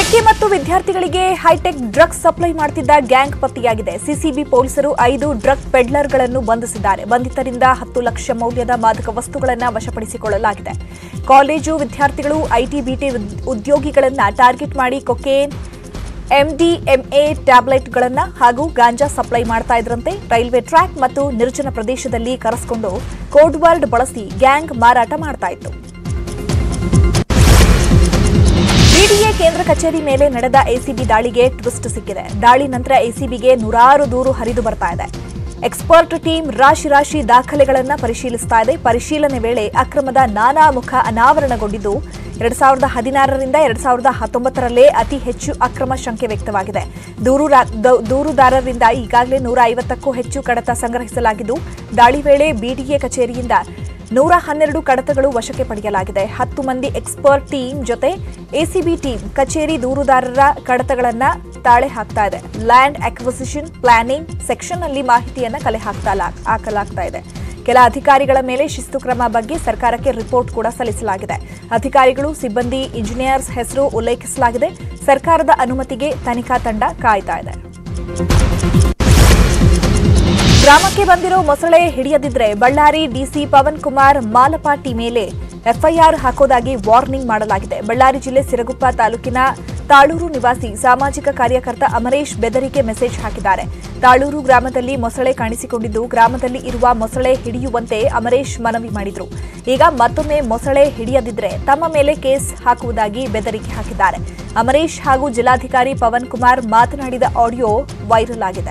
ಯುವತಿ ಮತ್ತು ವಿದ್ಯಾರ್ಥಿಗಳಿಗೆ ಹೈಟೆಕ್ ಡ್ರಗ್ಸ್ ಸಪ್ಲೈ ಮಾಡ್ತಿದ್ದ ಗ್ಯಾಂಗ್ ಪತ್ತೆಯಾಗಿದೆ ಸಿಸಿಬಿ ಪೊಲೀಸರು ಐದು ಡ್ರಗ್ ಪೆಡ್ಲರ್ಗಳನ್ನು ಬಂಧಿಸಿದ್ದಾರೆ ಬಂಧಿತರಿಂದ ಹತ್ತು ಲಕ್ಷ ಮೌಲ್ಯದ ಮಾದಕ ವಸ್ತುಗಳನ್ನು ವಶಪಡಿಸಿಕೊಳ್ಳಲಾಗಿದೆ ಕಾಲೇಜು ವಿದ್ಯಾರ್ಥಿಗಳು ಐಟಿ ಬಿಟಿ ಉದ್ಯೋಗಿಗಳನ್ನ ಟಾರ್ಗೆಟ್ ಮಾಡಿ ಕೊಕೇನ್ ಎಂಡಿಎಂಎ ಟ್ಯಾಬ್ಲೆಟ್ಗಳನ್ನು ಹಾಗೂ ಗಾಂಜಾ ಸಪ್ಲೈ ಮಾಡ್ತಾ ಇದ್ರಂತೆ ರೈಲ್ವೆ ಟ್ರ್ಯಾಕ್ ಮತ್ತು ನಿರ್ಜನ ಪ್ರದೇಶದಲ್ಲಿ ಕರೆಸ್ಕೊಂಡು ಕೋಡ್ ವರ್ಡ್ ಬಳಸಿ ಗ್ಯಾಂಗ್ ಮಾರಾಟ ಮಾಡ್ತಾ ಇತ್ತು ಬಿಡಿಎ ಕೇಂದ್ರ ಕಚೇರಿ ಮೇಲೆ ನಡೆದ ಎಸಿಬಿ ದಾಳಿಗೆ ಟ್ವಿಸ್ಟ್ ಸಿಕ್ಕಿದೆ ದಾಳಿ ನಂತರ ಎಸಿಬಿಗೆ ನೂರಾರು ದೂರು ಹರಿದು ಬರ್ತಾ ಇದೆ ಎಕ್ಸ್ಪರ್ಟ್ ಟೀಮ್ ರಾಶಿ ರಾಶಿ ದಾಖಲೆಗಳನ್ನು ಪರಿಶೀಲಿಸ್ತಾ ಇದೆ ಪರಿಶೀಲನೆ ವೇಳೆ ಅಕ್ರಮದ ನಾನಾ ಮುಖ ಅನಾವರಣಗೊಂಡಿದ್ದು ಎರಡ್ ಸಾವಿರದ ಹದಿನಾರರಿಂದ ಎರಡ್ ಸಾವಿರದ ಹತ್ತೊಂಬತ್ತರಲ್ಲೇ ಅತಿ ಹೆಚ್ಚು ಅಕ್ರಮ ಶಂಕೆ ವ್ಯಕ್ತವಾಗಿದೆ ದೂರುರಾ- ದ- ದೂರುದಾರರಿಂದ ಈಗಾಗಲೇ ನೂರ ಐವತ್ತಕ್ಕೂ ಹೆಚ್ಚು ಕಡತ ಸಂಗ್ರಹಿಸಲಾಗಿದ್ದು ದಾಳಿ ವೇಳೆ ಬಿಡಿಎ ಕಚೇರಿಯಿಂದ ನೂರ ಹನ್ನೆರಡು ಕಡತಗಳು ವಶಕ್ಕೆ ಪಡೆಯಲಾಗಿದೆ ಹತ್ತು ಮಂದಿ ಎಕ್ಸ್ಪರ್ಟ್ ಟೀಮ್ ಜೊತೆ ಎಸಿಬಿ ಟೀಮ್ ಕಚೇರಿ ದೂರುದಾರರ ಕಡತಗಳನ್ನ ತಾಳೆ ಹಾಕ್ತಾ ಇದೆ ಲ್ಯಾಂಡ್ ಅಕ್ವಿಸಿಷನ್ ಪ್ಲಾನಿಂಗ್ ಸೆಕ್ಷನ್ ಅಲ್ಲಿ ಮಾಹಿತಿಯನ್ನ ಕಲೆ ಹಾಕ್ತಾ ಲಾ- ಹಾಕಲಾಗ್ತಾ ಇದೆ ಕೆಲ ಅಧಿಕಾರಿಗಳ ಮೇಲೆ ಶಿಸ್ತು ಕ್ರಮ ಬಗ್ಗೆ ಸರ್ಕಾರಕ್ಕೆ ರಿಪೋರ್ಟ್ ಕೂಡ ಸಲ್ಲಿಸಲಾಗಿದೆ ಅಧಿಕಾರಿಗಳು ಸಿಬ್ಬಂದಿ ಇಂಜಿನಿಯರ್ಸ್ ಹೆಸರು ಉಲ್ಲೇಖಿಸಲಾಗಿದೆ ಸರ್ಕಾರದ ಅನುಮತಿಗೆ ತನಿಖಾ ತಂಡ ಕಾಯ್ತಾ ಇದೆ ಗ್ರಾಮಕ್ಕೆ ಬಂದಿರೋ ಮೊಸಳೆ ಹಿಡಿಯದಿದ್ರೆ ಬಳ್ಳಾರಿ ಡಿಸಿ ಪವನ್ ಕುಮಾರ್ ಮಾಲಪಾಟಿ ಮೇಲೆ ಎಫ್ಐಆರ್ ಹಾಕೋದಾಗಿ ವಾರ್ನಿಂಗ್ ಮಾಡಲಾಗಿದೆ ಬಳ್ಳಾರಿ ಜಿಲ್ಲೆ ಸಿರಗುಪ್ಪ ತಾಲೂಕಿನ ತಾಳೂರು ನಿವಾಸಿ ಸಾಮಾಜಿಕ ಕಾರ್ಯಕರ್ತ ಅಮರೇಶ್ ಬೆದರಿಕೆ ಮೆಸೇಜ್ ಹಾಕಿದ್ದಾರೆ ತಾಳೂರು ಗ್ರಾಮದಲ್ಲಿ ಮೊಸಳೆ ಕಾಣಿಸಿಕೊಂಡಿದ್ದು ಗ್ರಾಮದಲ್ಲಿ ಇರುವ ಮೊಸಳೆ ಹಿಡಿಯುವಂತೆ ಅಮರೇಶ್ ಮನವಿ ಮಾಡಿದ್ರು ಈಗ ಮತ್ತೊಮ್ಮೆ ಮೊಸಳೆ ಹಿಡಿಯದಿದ್ರೆ ತಮ್ಮ ಮೇಲೆ ಕೇಸ್ ಹಾಕುವುದಾಗಿ ಬೆದರಿಕೆ ಹಾಕಿದ್ದಾರೆ ಅಮರೇಶ್ ಹಾಗೂ ಜಿಲ್ಲಾಧಿಕಾರಿ ಪವನ್ ಕುಮಾರ್ ಮಾತನಾಡಿದ ಆಡಿಯೋ ವೈರಲ್ ಆಗಿದೆ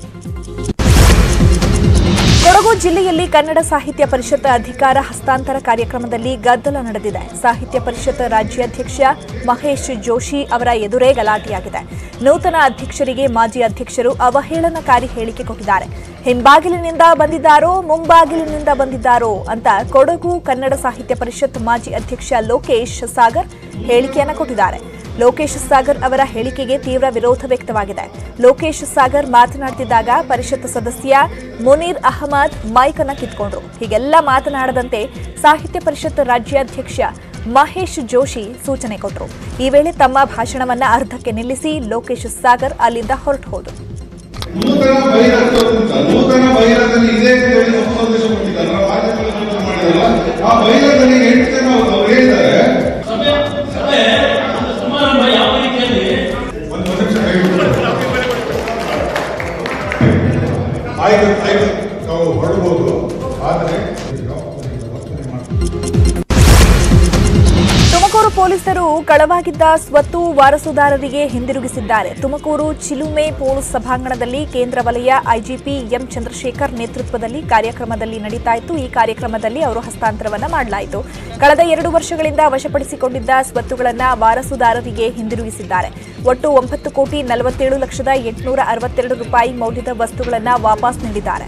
ಕೊಡಗು ಜಿಲ್ಲೆಯಲ್ಲಿ ಕನ್ನಡ ಸಾಹಿತ್ಯ ಪರಿಷತ್ ಅಧಿಕಾರ ಹಸ್ತಾಂತರ ಕಾರ್ಯಕ್ರಮದಲ್ಲಿ ಗದ್ದಲ ನಡೆದಿದೆ ಸಾಹಿತ್ಯ ಪರಿಷತ್ ರಾಜ್ಯಾಧ್ಯಕ್ಷ ಮಹೇಶ್ ಜೋಶಿ ಅವರ ಎದುರೇ ಗಲಾಟೆಯಾಗಿದೆ ನೂತನ ಅಧ್ಯಕ್ಷರಿಗೆ ಮಾಜಿ ಅಧ್ಯಕ್ಷರು ಅವಹೇಳನಕಾರಿ ಹೇಳಿಕೆ ಕೊಟ್ಟಿದ್ದಾರೆ ಹಿಂಬಾಗಿಲಿನಿಂದ ಬಂದಿದ್ದಾರೋ ಮುಂಬಾಗಿಲಿನಿಂದ ಬಂದಿದ್ದಾರೋ ಅಂತ ಕೊಡಗು ಕನ್ನಡ ಸಾಹಿತ್ಯ ಪರಿಷತ್ ಮಾಜಿ ಅಧ್ಯಕ್ಷ ಲೋಕೇಶ್ ಸಾಗರ್ ಹೇಳಿಕೆಯನ್ನ ಕೊಟ್ಟಿದ್ದಾರೆ ಲೋಕೇಶ್ ಸಾಗರ್ ಅವರ ಹೇಳಿಕೆಗೆ ತೀವ್ರ ವಿರೋಧ ವ್ಯಕ್ತವಾಗಿದೆ ಲೋಕೇಶ್ ಸಾಗರ್ ಮಾತನಾಡ್ತಿದ್ದಾಗ ಪರಿಷತ್ ಸದಸ್ಯ ಮುನೀರ್ ಅಹಮದ್ ಮೈಕ್ ಅನ್ನ ಕಿತ್ಕೊಂಡ್ರು ಹೀಗೆಲ್ಲ ಮಾತನಾಡದಂತೆ ಸಾಹಿತ್ಯ ಪರಿಷತ್ ರಾಜ್ಯಾಧ್ಯಕ್ಷ ಮಹೇಶ್ ಜೋಶಿ ಸೂಚನೆ ಕೊಟ್ಟರು ಈ ವೇಳೆ ತಮ್ಮ ಭಾಷಣವನ್ನ ಅರ್ಧಕ್ಕೆ ನಿಲ್ಲಿಸಿ ಲೋಕೇಶ್ ಸಾಗರ್ ಅಲ್ಲಿಂದ ಹೊರಟು ಹೋದರು ನೂತನ ಬಹಿರಂಗ ಅಂತ ನೂತನ ಬಹಿರಂಗದಲ್ಲಿ ಇದೆ ಅಂತ ಹೇಳಿ ಹೊಸ ಸಂದೇಶ ಕೊಟ್ಟಿದ್ದಾರೆ ನಾವು ಮಾಧ್ಯಮದಲ್ಲಿ ಮಾಡಿದಲ್ಲ ಆ ಬಹಿರಂಗದಲ್ಲಿ ಎಂಟು ಜನ ಅವ್ರು ಹೇಳಿದ್ದಾರೆ ಸಮಾರಂಭ ಯಾವ ರೀತಿಯಲ್ಲಿ ಒಂದು ನಿಮಿಷ ಕೈ ಬಿಟ್ಟು. ಆಯ್ತು ಆಯ್ತು ನಾವು ಹೊರಡ್ಬೋದು ಆದರೆ ವರ್ತನೆ ಮಾಡ್ತೀವಿ ತುಮಕೂರು ಪೊಲೀಸರು ಕಳವಾಗಿದ್ದ ಸ್ವತ್ತು ವಾರಸುದಾರರಿಗೆ ಹಿಂದಿರುಗಿಸಿದ್ದಾರೆ ತುಮಕೂರು ಚಿಲುಮೆ ಪೊಲೀಸ್ ಸಭಾಂಗಣದಲ್ಲಿ ಕೇಂದ್ರ ವಲಯ ಐಜಿಪಿ ಎಂ ಚಂದ್ರಶೇಖರ್ ನೇತೃತ್ವದಲ್ಲಿ ಕಾರ್ಯಕ್ರಮದಲ್ಲಿ ನಡೀತಾ ಇತ್ತು ಈ ಕಾರ್ಯಕ್ರಮದಲ್ಲಿ ಅವರು ಹಸ್ತಾಂತರವನ್ನ ಮಾಡಲಾಯಿತು ಕಳೆದ ಎರಡು ವರ್ಷಗಳಿಂದ ವಶಪಡಿಸಿಕೊಂಡಿದ್ದ ಸ್ವತ್ತುಗಳನ್ನು ವಾರಸುದಾರರಿಗೆ ಹಿಂದಿರುಗಿಸಿದ್ದಾರೆ ಒಟ್ಟು ಒಂಬತ್ತು ಕೋಟಿ ನಲವತ್ತೇಳು ಲಕ್ಷದ ಎಂಟುನೂರ ಅರವತ್ತೆರಡು ರೂಪಾಯಿ ಮೌಲ್ಯದ ವಸ್ತುಗಳನ್ನು ವಾಪಸ್ ನೀಡಿದ್ದಾರೆ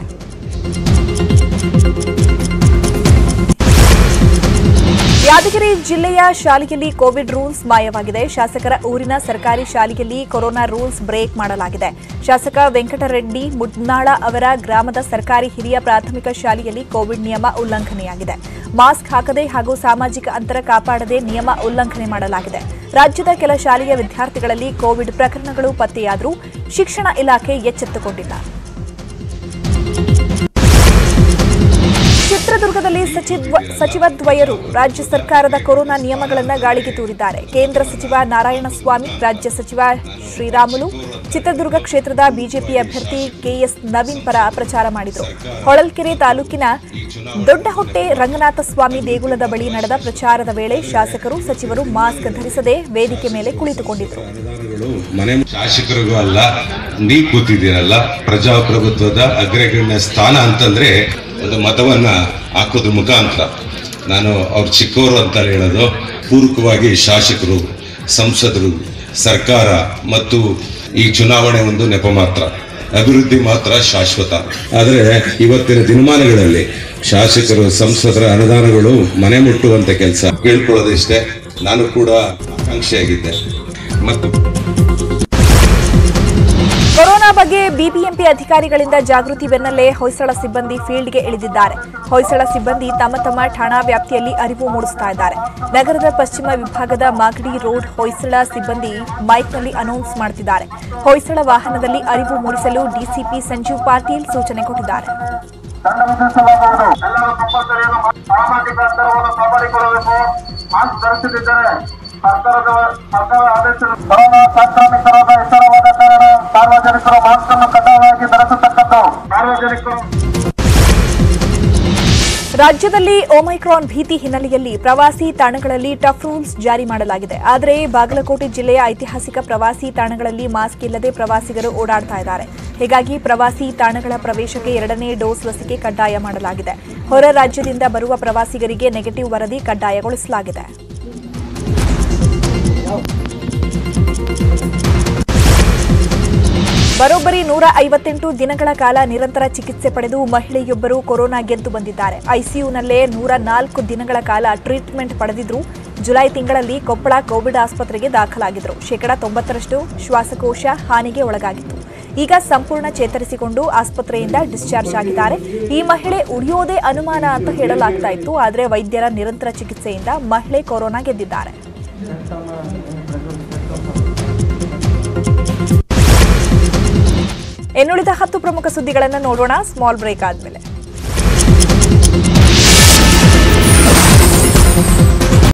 ಯಾದಗಿರಿ ಜಿಲ್ಲೆಯ ಶಾಲೆಯಲ್ಲಿ ಕೋವಿಡ್ ರೂಲ್ಸ್ ಮಾಯವಾಗಿದೆ ಶಾಸಕರ ಊರಿನ ಸರ್ಕಾರಿ ಶಾಲೆಯಲ್ಲಿ ಕೊರೋನಾ ರೂಲ್ಸ್ ಬ್ರೇಕ್ ಮಾಡಲಾಗಿದೆ ಶಾಸಕ ವೆಂಕಟರೆಡ್ಡಿ ಮುಡ್ನಾಳ ಅವರ ಗ್ರಾಮದ ಸರ್ಕಾರಿ ಹಿರಿಯ ಪ್ರಾಥಮಿಕ ಶಾಲೆಯಲ್ಲಿ ಕೋವಿಡ್ ನಿಯಮ ಉಲ್ಲಂಘನೆಯಾಗಿದೆ ಮಾಸ್ಕ್ ಹಾಕದೆ ಹಾಗೂ ಸಾಮಾಜಿಕ ಅಂತರ ಕಾಪಾಡದೆ ನಿಯಮ ಉಲ್ಲಂಘನೆ ಮಾಡಲಾಗಿದೆ ರಾಜ್ಯದ ಕೆಲ ಶಾಲೆಯ ವಿದ್ಯಾರ್ಥಿಗಳಲ್ಲಿ ಕೋವಿಡ್ ಪ್ರಕರಣಗಳು ಪತ್ತೆಯಾದರೂ ಶಿಕ್ಷಣ ಇಲಾಖೆ ಎಚ್ಚೆತ್ತುಕೊಂಡಿಲ್ಲ ಚಿತ್ರದುರ್ಗದಲ್ಲಿ ಸಚಿವ ಸಚಿವದ್ವಯರು ರಾಜ್ಯ ಸರ್ಕಾರದ ಕೊರೋನಾ ನಿಯಮಗಳನ್ನು ಗಾಳಿಗೆ ತೂರಿದ್ದಾರೆ ಕೇಂದ್ರ ಸಚಿವ ನಾರಾಯಣಸ್ವಾಮಿ ರಾಜ್ಯ ಸಚಿವ ಶ್ರೀರಾಮುಲು ಚಿತ್ರದುರ್ಗ ಕ್ಷೇತ್ರದ ಬಿಜೆಪಿ ಅಭ್ಯರ್ಥಿ ಕೆಎಸ್ ನವೀನ್ ಪರ ಪ್ರಚಾರ ಮಾಡಿದರು ಹೊಳಲ್ಕೆರೆ ತಾಲೂಕಿನ ದೊಡ್ಡಹೊಟ್ಟೆ ರಂಗನಾಥ ಸ್ವಾಮಿ ದೇಗುಲದ ಬಳಿ ನಡೆದ ಪ್ರಚಾರದ ವೇಳೆ ಶಾಸಕರು ಸಚಿವರು ಮಾಸ್ಕ್ ಧರಿಸದೆ ವೇದಿಕೆ ಮೇಲೆ ಕುಳಿತುಕೊಂಡಿದ್ದರು ಅನುದಾನಗಳು ಮನೆ ಶಾಸಕರಿಗೂ ಅಲ್ಲ ನೀ ಕೂತಿದ್ದೀರಲ್ಲ ಪ್ರಜಾಪ್ರಭುತ್ವದ ಅಗ್ರಗಣ್ಯ ಸ್ಥಾನ ಅಂತಂದ್ರೆ ಒಂದು ಮತವನ್ನ ಹಾಕೋದ್ರ ಮುಖಾಂತರ ನಾನು ಅವ್ರು ಚಿಕ್ಕವರು ಅಂತ ಹೇಳೋದು ಪೂರಕವಾಗಿ ಶಾಸಕರು ಸಂಸದರು ಸರ್ಕಾರ ಮತ್ತು ಈ ಚುನಾವಣೆ ಒಂದು ನೆಪ ಮಾತ್ರ ಅಭಿವೃದ್ಧಿ ಮಾತ್ರ ಶಾಶ್ವತ ಆದರೆ ಇವತ್ತಿನ ದಿನಮಾನಗಳಲ್ಲಿ ಶಾಸಕರು ಸಂಸದರ ಅನುದಾನಗಳು ಮನೆ ಮುಟ್ಟುವಂತ ಕೆಲಸ ಕೇಳ್ಕೊಳ್ಳೋದಿಷ್ಟೇ ನಾನು ಕೂಡ ಆಕಾಂಕ್ಷಿಯಾಗಿದ್ದೆ ಮತ್ತು ಕೊರೋನಾ ಬಗ್ಗೆ ಬಿಬಿಎಂಪಿ ಅಧಿಕಾರಿಗಳಿಂದ ಜಾಗೃತಿ ಬೆನ್ನಲ್ಲೇ ಹೊಯ್ಸಳ ಸಿಬ್ಬಂದಿ ಫೀಲ್ಡ್ಗೆ ಇಳಿದಿದ್ದಾರೆ ಹೊಯ್ಸಳ ಸಿಬ್ಬಂದಿ ತಮ್ಮ ತಮ್ಮ ಠಾಣಾ ವ್ಯಾಪ್ತಿಯಲ್ಲಿ ಅರಿವು ಮೂಡಿಸ್ತಾ ಇದ್ದಾರೆ ನಗರದ ಪಶ್ಚಿಮ ವಿಭಾಗದ ಮಾಗಡಿ ರೋಡ್ ಹೊಯ್ಸಳ ಸಿಬ್ಬಂದಿ ಮೈಕ್ನಲ್ಲಿ ಅನೌನ್ಸ್ ಮಾಡುತ್ತಿದ್ದಾರೆ ಹೊಯ್ಸಳ ವಾಹನದಲ್ಲಿ ಅರಿವು ಮೂಡಿಸಲು ಡಿಸಿಪಿ ಸಂಜೀವ್ ಪಾಟೀಲ್ ಸೂಚನೆ ಕೊಟ್ಟಿದ್ದಾರೆ ದಂಡ ವಿಧಿಸಲಾಗುವುದು ಎಲ್ಲರೂ ಕಂಪಲ್ಸರಿಯನ್ನು ಸಾಮಾಜಿಕ ಅಂತರವನ್ನು ಕಾಪಾಡಿಕೊಳ್ಳಬೇಕು ಮಾಸ್ಕ್ ಧರಿಸದಿದ್ದರೆ ಸರ್ಕಾರದ ಸರ್ಕಾರ ಆದೇಶದ ಕೊರೋನಾ ಸಾಂಕ್ರಾಮಿಕರಾದ ಎಚ್ಚರವಾದ ಕಾರಣ ಸಾರ್ವಜನಿಕರು ಮಾಸ್ಕ್ ಅನ್ನು ಕಡ್ಡಾಯವಾಗಿ ಧರಿಸತಕ್ಕದ್ದು ಸಾರ್ವಜನಿಕರು ರಾಜ್ಯದಲ್ಲಿ ಒಮೈಕ್ರಾನ್ ಭೀತಿ ಹಿನ್ನೆಲೆಯಲ್ಲಿ ಪ್ರವಾಸಿ ತಾಣಗಳಲ್ಲಿ ಟಫ್ ರೂಲ್ಸ್ ಜಾರಿ ಮಾಡಲಾಗಿದೆ ಆದರೆ ಬಾಗಲಕೋಟೆ ಜಿಲ್ಲೆಯ ಐತಿಹಾಸಿಕ ಪ್ರವಾಸಿ ತಾಣಗಳಲ್ಲಿ ಮಾಸ್ಕ್ ಇಲ್ಲದೆ ಪ್ರವಾಸಿಗರು ಓಡಾಡ್ತಾ ಇದ್ದಾರೆ ಹೀಗಾಗಿ ಪ್ರವಾಸಿ ತಾಣಗಳ ಪ್ರವೇಶಕ್ಕೆ ಎರಡನೇ ಡೋಸ್ ಲಸಿಕೆ ಕಡ್ಡಾಯ ಮಾಡಲಾಗಿದೆ ಹೊರ ರಾಜ್ಯದಿಂದ ಬರುವ ಪ್ರವಾಸಿಗರಿಗೆ ನೆಗೆಟಿವ್ ವರದಿ ಕಡ್ಡಾಯಗೊಳಿಸಲಾಗಿದೆ ಬರೋಬ್ಬರಿ ನೂರ ಐವತ್ತೆಂಟು ದಿನಗಳ ಕಾಲ ನಿರಂತರ ಚಿಕಿತ್ಸೆ ಪಡೆದು ಮಹಿಳೆಯೊಬ್ಬರು ಕೊರೋನಾ ಗೆದ್ದು ಬಂದಿದ್ದಾರೆ ಐಸಿಯುನಲ್ಲೇ ನೂರ ನಾಲ್ಕು ದಿನಗಳ ಕಾಲ ಟ್ರೀಟ್ಮೆಂಟ್ ಪಡೆದಿದ್ರು ಜುಲೈ ತಿಂಗಳಲ್ಲಿ ಕೊಪ್ಪಳ ಕೋವಿಡ್ ಆಸ್ಪತ್ರೆಗೆ ದಾಖಲಾಗಿದ್ರು ಶೇಕಡಾ ತೊಂಬತ್ತರಷ್ಟು ಶ್ವಾಸಕೋಶ ಹಾನಿಗೆ ಒಳಗಾಗಿತ್ತು ಈಗ ಸಂಪೂರ್ಣ ಚೇತರಿಸಿಕೊಂಡು ಆಸ್ಪತ್ರೆಯಿಂದ ಡಿಸ್ಚಾರ್ಜ್ ಆಗಿದ್ದಾರೆ ಈ ಮಹಿಳೆ ಉಳಿಯೋದೇ ಅನುಮಾನ ಅಂತ ಹೇಳಲಾಗ್ತಾ ಇತ್ತು ಆದರೆ ವೈದ್ಯರ ನಿರಂತರ ಚಿಕಿತ್ಸೆಯಿಂದ ಮಹಿಳೆ ಕೊರೋನಾ ಗೆದ್ದಿದ್ದಾರೆ ಇನ್ನುಳಿದ ಹತ್ತು ಪ್ರಮುಖ ಸುದ್ದಿಗಳನ್ನು ನೋಡೋಣ ಸ್ಮಾಲ್ ಬ್ರೇಕ್ ಆದ್ಮೇಲೆ